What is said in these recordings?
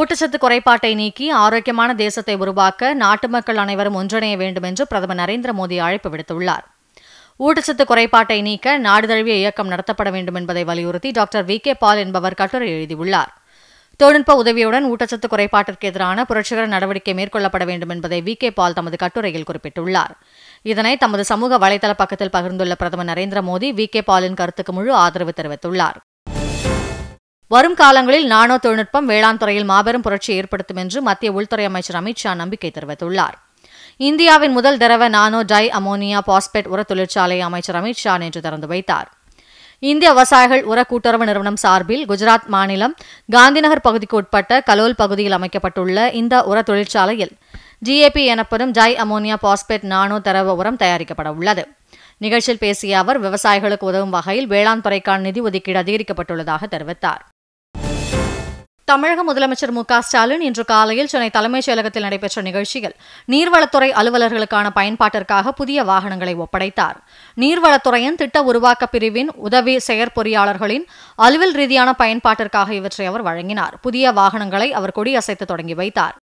ஊட்டச்சத்து குறைபாட்டை நீக்கி ஆரோக்கியமான தேசத்தை உருவாக்க நாட்டு மக்கள் அனைவரும் ஒன்றிணைய வேண்டும் என்று பிரதமர் நரேந்திர மோடி அழைப்பு விடுத்துள்ளார் ஊட்டச்சத்து குறைபாட்டை நீக்க நாடு தழுவிய இயக்கம் நடத்தப்பட வேண்டும் என்பதை வலியுறுத்தி டாக்டர் வி கே பால் என்பவர் கட்டுரை எழுதியுள்ளார் தொழில்நுட்ப உதவியுடன் ஊட்டச்சத்து குறைபாட்டிற்கு எதிரான புரட்சிகர நடவடிக்கை மேற்கொள்ளப்பட வேண்டும் என்பதை வி கே பால் தமது கட்டுரையில் குறிப்பிட்டுள்ளார் இதனை தமது சமூக வலைதள பக்கத்தில் பகிர்ந்துள்ள பிரதமர் நரேந்திர மோடி வி கே பாலின் கருத்துக்கு முழு ஆதரவு தெரிவித்துள்ளார் வரும் காலங்களில் நானோ தொழில்நுட்பம் வேளாண் துறையில் மாபெரும் புரட்சியை ஏற்படுத்தும் என்று மத்திய உள்துறை அமைச்சர் அமித் ஷா நம்பிக்கை தெரிவித்துள்ளார் இந்தியாவின் முதல் திரவ நானோ டை அமோனியா பாஸ்பேட் உர தொழிற்சாலையை அமைச்சர் அமித் ஷா நேற்று திறந்து வைத்தார் இந்திய விவசாயிகள் உர கூட்டுறவு நிறுவனம் சார்பில் குஜராத் மாநிலம் காந்திநகர் பகுதிக்கு உட்பட்ட கலோல் பகுதியில் அமைக்கப்பட்டுள்ள இந்த உர தொழிற்சாலையில் டிஏபி எனப்படும் டை அமோனியா பாஸ்பேட் நானோ திரவ உரம் தயாரிக்கப்பட உள்ளது நிகழ்ச்சியில் பேசிய அவர் விவசாயிகளுக்கு உதவும் வகையில் வேளாண் துறைக்கான நிதி ஒதுக்கீடு அதிகரிக்கப்பட்டுள்ளதாக தெரிவித்தார் தமிழக முதலமைச்சர் மு க ஸ்டாலின் இன்று காலையில் சென்னை தலைமைச் செயலகத்தில் நடைபெற்ற நிகழ்ச்சியில் நீர்வளத்துறை அலுவலர்களுக்கான பயன்பாட்டிற்காக புதிய வாகனங்களை ஒப்படைத்தார் நீர்வளத்துறையின் திட்ட உருவாக்க பிரிவின் உதவி செயற்பொறியாளர்களின் அலுவல் ரீதியான பயன்பாட்டிற்காக இவற்றை அவர் வழங்கினார் புதிய வாகனங்களை அவர் கொடியசைத்து தொடங்கி வைத்தார்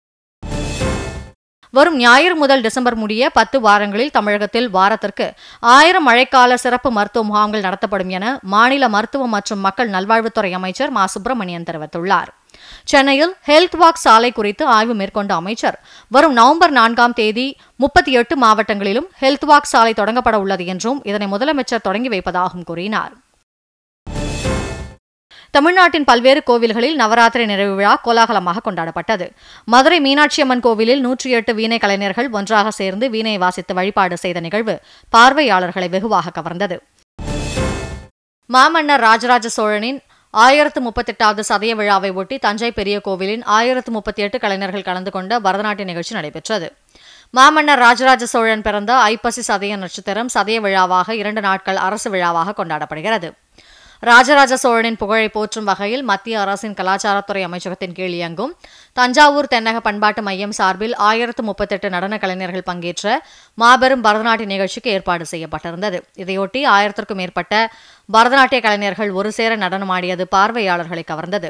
வரும் ஞாயிறு முதல் டிசம்பர் முடிய பத்து வாரங்களில் தமிழகத்தில் வாரத்திற்கு ஆயிரம் மழைக்கால சிறப்பு மருத்துவ முகாம்கள் நடத்தப்படும் என மாநில மருத்துவ மற்றும் மக்கள் நல்வாழ்வுத்துறை அமைச்சர் மா சுப்பிரமணியன் தெரிவித்துள்ளார் சென்னையில் ஹெல்த் வாக் சாலை குறித்து ஆய்வு மேற்கொண்ட அமைச்சர் வரும் நவம்பர் நான்காம் தேதி முப்பத்தி எட்டு மாவட்டங்களிலும் ஹெல்த் வாக் சாலை தொடங்கப்பட உள்ளது என்றும் இதனை முதலமைச்சர் தொடங்கி வைப்பதாகவும் கூறினார் தமிழ்நாட்டின் பல்வேறு கோவில்களில் நவராத்திரி நிறைவு விழா கோலாகலமாக கொண்டாடப்பட்டது மதுரை மீனாட்சி அம்மன் கோவிலில் நூற்றி எட்டு வீணை கலைஞர்கள் ஒன்றாக சேர்ந்து வீணை வாசித்து வழிபாடு செய்த நிகழ்வு பார்வையாளர்களை வெகுவாக கவர்ந்தது மாமன்னர் ராஜராஜ சோழனின் ஆயிரத்து முப்பத்தெட்டாவது சதய விழாவை ஒட்டி தஞ்சை பெரிய கோவிலின் ஆயிரத்து முப்பத்தி எட்டு கலைஞர்கள் கலந்து கொண்ட பரதநாட்டிய நிகழ்ச்சி நடைபெற்றது மாமன்னர் ராஜராஜ சோழன் பிறந்த ஐப்பசி சதய நட்சத்திரம் சதய விழாவாக இரண்டு நாட்கள் அரசு விழாவாக கொண்டாடப்படுகிறது ராஜராஜ சோழனின் புகழை போற்றும் வகையில் மத்திய அரசின் கலாச்சாரத்துறை அமைச்சகத்தின் கீழ் இயங்கும் தஞ்சாவூர் தென்னக பண்பாட்டு மையம் சார்பில் ஆயிரத்து முப்பத்தெட்டு நடன கலைஞர்கள் பங்கேற்ற மாபெரும் பரதநாட்டிய நிகழ்ச்சிக்கு ஏற்பாடு செய்யப்பட்டிருந்தது இதையொட்டி ஆயிரத்திற்கும் மேற்பட்ட பரதநாட்டிய கலைஞர்கள் ஒருசேர நடனமாடியது பார்வையாளர்களை கவர்ந்தது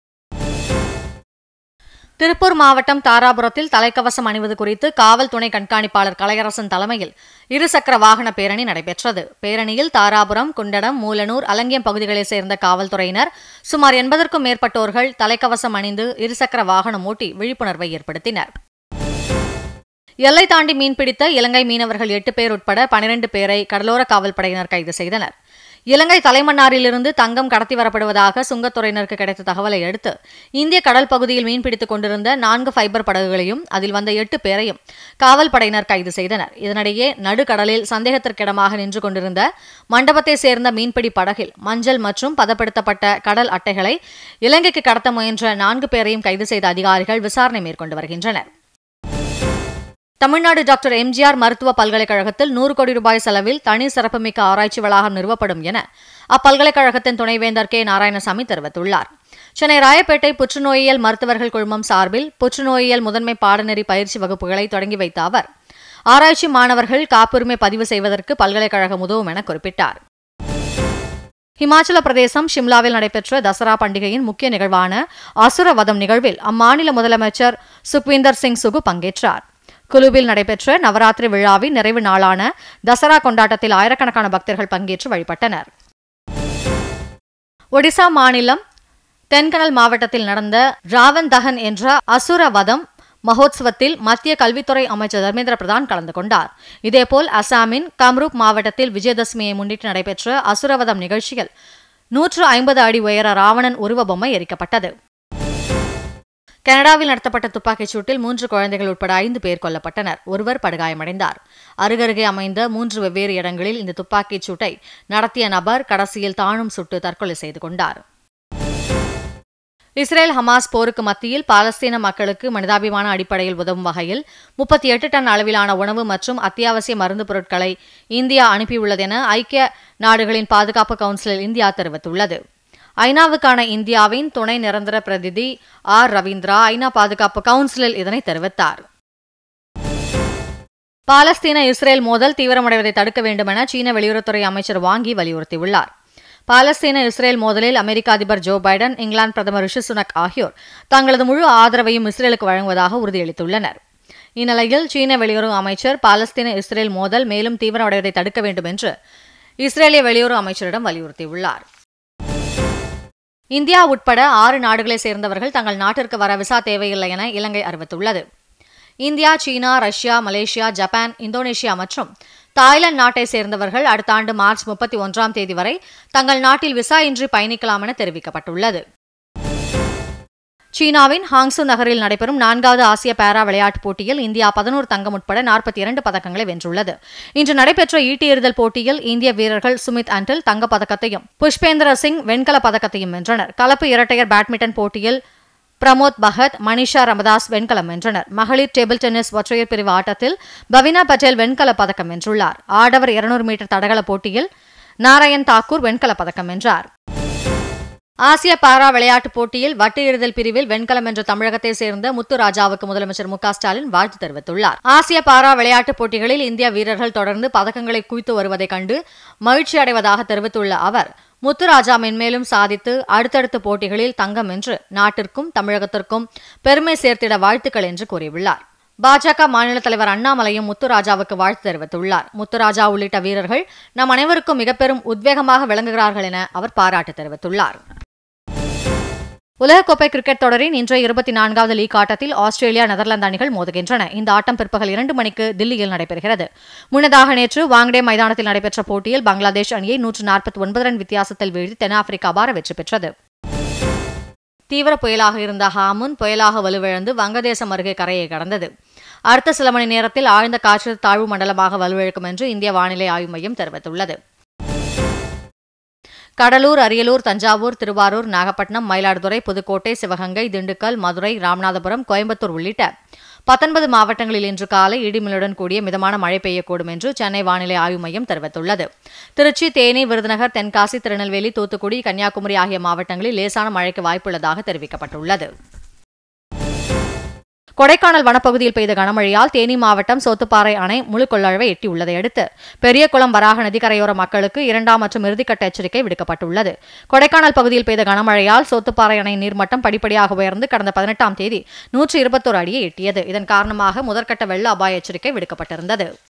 திருப்பூர் மாவட்டம் தாராபுரத்தில் தலைக்கவசம் அணிவது குறித்து காவல் துணை கண்காணிப்பாளர் கலையரசன் தலைமையில் இருசக்கர வாகன பேரணி நடைபெற்றது பேரணியில் தாராபுரம் குண்டடம் மூலனூர் அலங்கியம் பகுதிகளைச் சேர்ந்த காவல்துறையினர் சுமார் எண்பதற்கும் மேற்பட்டோர்கள் தலைக்கவசம் அணிந்து இருசக்கர வாகனம் ஓட்டி விழிப்புணர்வை ஏற்படுத்தினர் எல்லை தாண்டி மீன்பிடித்த இலங்கை மீனவர்கள் எட்டு பேர் உட்பட பனிரெண்டு பேரை கடலோர காவல்படையினர் கைது செய்தனர் இலங்கை தலைமன்னாரிலிருந்து தங்கம் கடத்தி வரப்படுவதாக சுங்கத்துறையினருக்கு கிடைத்த தகவலை அடுத்து இந்திய கடல் பகுதியில் மீன்பிடித்துக் கொண்டிருந்த நான்கு ஃபைபர் படகுகளையும் அதில் வந்த எட்டு பேரையும் காவல்படையினர் கைது செய்தனர் இதனிடையே நடுக்கடலில் சந்தேகத்திற்கிடமாக நின்று கொண்டிருந்த மண்டபத்தை சேர்ந்த மீன்பிடி படகில் மஞ்சள் மற்றும் பதப்படுத்தப்பட்ட கடல் அட்டைகளை இலங்கைக்கு கடத்த முயன்ற நான்கு பேரையும் கைது செய்த அதிகாரிகள் விசாரணை மேற்கொண்டு வருகின்றனர் தமிழ்நாடு டாக்டர் எம்ஜிஆர் மருத்துவ பல்கலைக்கழகத்தில் நூறு கோடி ரூபாய் செலவில் தனி சிறப்புமிக்க ஆராய்ச்சி வளாகம் நிறுவப்படும் என அப்பல்கலைக்கழகத்தின் துணைவேந்தர் கே நாராயணசாமி தெரிவித்துள்ளார் சென்னை ராயப்பேட்டை புற்றுநோயியல் மருத்துவர்கள் குழுமம் சார்பில் புற்றுநோயியல் முதன்மை பாடநெறி பயிற்சி வகுப்புகளை தொடங்கி வைத்த அவர் ஆராய்ச்சி மாணவர்கள் காப்புரிமை பதிவு செய்வதற்கு பல்கலைக்கழகம் உதவும் என குறிப்பிட்டார் ஹிமாச்சல பிரதேசம் ஷிம்லாவில் நடைபெற்ற தசரா பண்டிகையின் முக்கிய நிகழ்வான அசுரவதம் நிகழ்வில் அம்மாநில முதலமைச்சர் சுக்வீந்தர் சிங் சுகு பங்கேற்றார் குலுவில் நடைபெற்ற நவராத்திரி விழாவின் நிறைவு நாளான தசரா கொண்டாட்டத்தில் ஆயிரக்கணக்கான பக்தர்கள் பங்கேற்று வழிபட்டனர் ஒடிசா மாநிலம் தென்கனல் மாவட்டத்தில் நடந்த ராவன் தகன் என்ற அசுர வதம் மகோத்சவத்தில் மத்திய கல்வித்துறை அமைச்சர் தர்மேந்திர பிரதான் கலந்து கொண்டார் இதேபோல் அசாமின் கம்ரூப் மாவட்டத்தில் விஜயதசமியை முன்னிட்டு நடைபெற்ற அசுரவதம் நிகழ்ச்சியில் நூற்று ஐம்பது அடி உயர ராவணன் உருவ பொம்மை எரிக்கப்பட்டது கனடாவில் நடத்தப்பட்ட துப்பாக்கிச் சூட்டில் மூன்று குழந்தைகள் உட்பட ஐந்து பேர் கொல்லப்பட்டனர் ஒருவர் படுகாயமடைந்தார் அருகருகே அமைந்த மூன்று வெவ்வேறு இடங்களில் இந்த துப்பாக்கிச் சூட்டை நடத்திய நபர் கடைசியில் தானும் சுட்டு தற்கொலை செய்து கொண்டார் இஸ்ரேல் ஹமாஸ் போருக்கு மத்தியில் பாலஸ்தீன மக்களுக்கு மனிதாபிமான அடிப்படையில் உதவும் வகையில் முப்பத்தி எட்டு டன் அளவிலான உணவு மற்றும் அத்தியாவசிய மருந்து பொருட்களை இந்தியா அனுப்பியுள்ளது என ஐக்கிய நாடுகளின் பாதுகாப்பு கவுன்சிலில் இந்தியா தெரிவித்துள்ளது ஐநாவுக்கான இந்தியாவின் துணை நிரந்தர பிரதிநிதி ஆர் ரவீந்திரா ஐநா பாதுகாப்பு கவுன்சிலில் இதனை தெரிவித்தார் பாலஸ்தீன இஸ்ரேல் மோதல் தீவிரமடைவதை தடுக்க வேண்டும் என சீன வெளியுறவுத்துறை அமைச்சர் வாங்கி வலியுறுத்தியுள்ளார் பாலஸ்தீன இஸ்ரேல் மோதலில் அமெரிக்க அதிபர் ஜோ பைடன் இங்கிலாந்து பிரதமர் ரிஷி சுனக் ஆகியோர் தங்களது முழு ஆதரவையும் இஸ்ரேலுக்கு வழங்குவதாக உறுதியளித்துள்ளனர் இந்நிலையில் சீன வெளியுறவு அமைச்சர் பாலஸ்தீன இஸ்ரேல் மோதல் மேலும் தீவிரமடைவதை தடுக்க வேண்டும் என்று இஸ்ரேலிய வெளியுறவு அமைச்சரிடம் வலியுறுத்தியுள்ளார் இந்தியா உட்பட ஆறு நாடுகளை சேர்ந்தவர்கள் தங்கள் நாட்டிற்கு வர விசா தேவையில்லை என இலங்கை அறிவித்துள்ளது India China Russia Malaysia Japan Indonesia மற்றும் தாய்லாந்து நாட்டை சேர்ந்தவர்கள் அடுத்த ஆண்டு மார்ச் முப்பத்தி ஒன்றாம் தேதி வரை தங்கள் நாட்டில் விசா இன்றி பயணிக்கலாம் என தெரிவிக்கப்பட்டுள்ளது சீனாவின் ஹாங்சு நகரில் நடைபெறும் நான்காவது ஆசிய பாரா விளையாட்டுப் போட்டியில் இந்தியா பதினோரு தங்கம் உட்பட நாற்பத்தி இரண்டு பதக்கங்களை வென்றுள்ளது இன்று நடைபெற்ற ஈட்டி எறிதல் போட்டியில் இந்திய வீரர்கள் சுமித் அண்டில் தங்கப் பதக்கத்தையும் புஷ்பேந்திர சிங் வெண்கலப் பதக்கத்தையும் வென்றனர் கலப்பு இரட்டையர் பேட்மிண்டன் போட்டியில் பிரமோத் பகத் மனிஷா ரமதாஸ் வெண்கலம் வென்றனர் மகளிர் டேபிள் டென்னிஸ் ஒற்றையர் பிரிவு ஆட்டத்தில் பவினா பட்டேல் வெண்கலப் பதக்கம் வென்றுள்ளார் ஆடவர் இருநூறு மீட்டர் தடகள போட்டியில் நாராயண் தாக்கூர் வெண்கலப் பதக்கம் வென்றார் ஆசிய பாரா விளையாட்டுப் போட்டியில் வட்டு எறிதல் பிரிவில் வெண்கலம் என்ற தமிழகத்தை சேர்ந்த முத்து ராஜாவுக்கு முதலமைச்சர் மு ஸ்டாலின் வாழ்த்து தெரிவித்துள்ளார் ஆசிய பாரா விளையாட்டுப் போட்டிகளில் இந்திய வீரர்கள் தொடர்ந்து பதக்கங்களை குவித்து வருவதைக் கண்டு மகிழ்ச்சி அடைவதாக தெரிவித்துள்ள அவர் முத்துராஜா மென்மேலும் சாதித்து அடுத்தடுத்த போட்டிகளில் தங்கம் என்று நாட்டிற்கும் தமிழகத்திற்கும் பெருமை சேர்த்திட வாழ்த்துக்கள் என்று கூறியுள்ளார் பாஜக மாநில தலைவர் அண்ணாமலையும் முத்துராஜாவுக்கு வாழ்த்து தெரிவித்துள்ளார் முத்துராஜா உள்ளிட்ட வீரர்கள் நம் அனைவருக்கும் மிகப்பெரும் உத்வேகமாக விளங்குகிறார்கள் என அவர் பாராட்டு தெரிவித்துள்ளார் உலகக்கோப்பை கிரிக்கெட் தொடரின் இன்றைய இருபத்தி நான்காவது லீக் ஆட்டத்தில் ஆஸ்திரேலியா நெதர்லாந்து அணிகள் மோதுகின்றன இந்த ஆட்டம் பிற்பகல் இரண்டு மணிக்கு தில்லியில் நடைபெறுகிறது முன்னதாக நேற்று வாங்டே மைதானத்தில் நடைபெற்ற போட்டியில் பங்களாதேஷ் அணியை நூற்று நாற்பத்தி ஒன்பது ரன் வித்தியாசத்தில் வீழ்த்தி தென்னாப்பிரிக்கா அபார வெற்றி பெற்றது தீவிர புயலாக இருந்த ஹாமுன் புயலாக வலுவிழந்து வங்கதேசம் அருகே கரையை கடந்தது அடுத்த சில மணி நேரத்தில் ஆழ்ந்த காற்று தாழ்வு மண்டலமாக வலுவிழக்கும் என்று இந்திய வானிலை ஆய்வு மையம் தெரிவித்துள்ளது கடலூர் அரியலூர் தஞ்சாவூர் திருவாரூர் நாகப்பட்டினம் மயிலாடுதுறை புதுக்கோட்டை சிவகங்கை திண்டுக்கல் மதுரை ராமநாதபுரம் கோயம்புத்தூர் உள்ளிட்ட பத்தொன்பது மாவட்டங்களில் இன்று காலை இடிமின்னுடன் கூடிய மிதமான மழை பெய்யக்கூடும் என்று சென்னை வானிலை ஆய்வு மையம் தெரிவித்துள்ளது திருச்சி தேனி விருதுநகர் தென்காசி திருநெல்வேலி தூத்துக்குடி கன்னியாகுமரி ஆகிய மாவட்டங்களில் லேசான மழைக்கு வாய்ப்புள்ளதாக தெரிவிக்கப்பட்டுள்ளது கொடைக்கானல் வனப்பகுதியில் பெய்த கனமழையால் தேனி மாவட்டம் சோத்துப்பாறை அணை முழு கொள்ளளவை எட்டியுள்ளதை அடுத்து பெரியகுளம் வராக நதிக்கரையோர மக்களுக்கு இரண்டாம் மற்றும் இறுதிக்கட்ட எச்சரிக்கை விடுக்கப்பட்டுள்ளது கொடைக்கானல் பகுதியில் பெய்த கனமழையால் சோத்துப்பாறை அணை நீர்மட்டம் படிப்படியாக உயர்ந்து கடந்த பதினெட்டாம் தேதி நூற்றி இருபத்தோரு அடியை எட்டியது இதன் காரணமாக முதற்கட்ட வெள்ள அபாய எச்சரிக்கை விடுக்கப்பட்டிருந்தது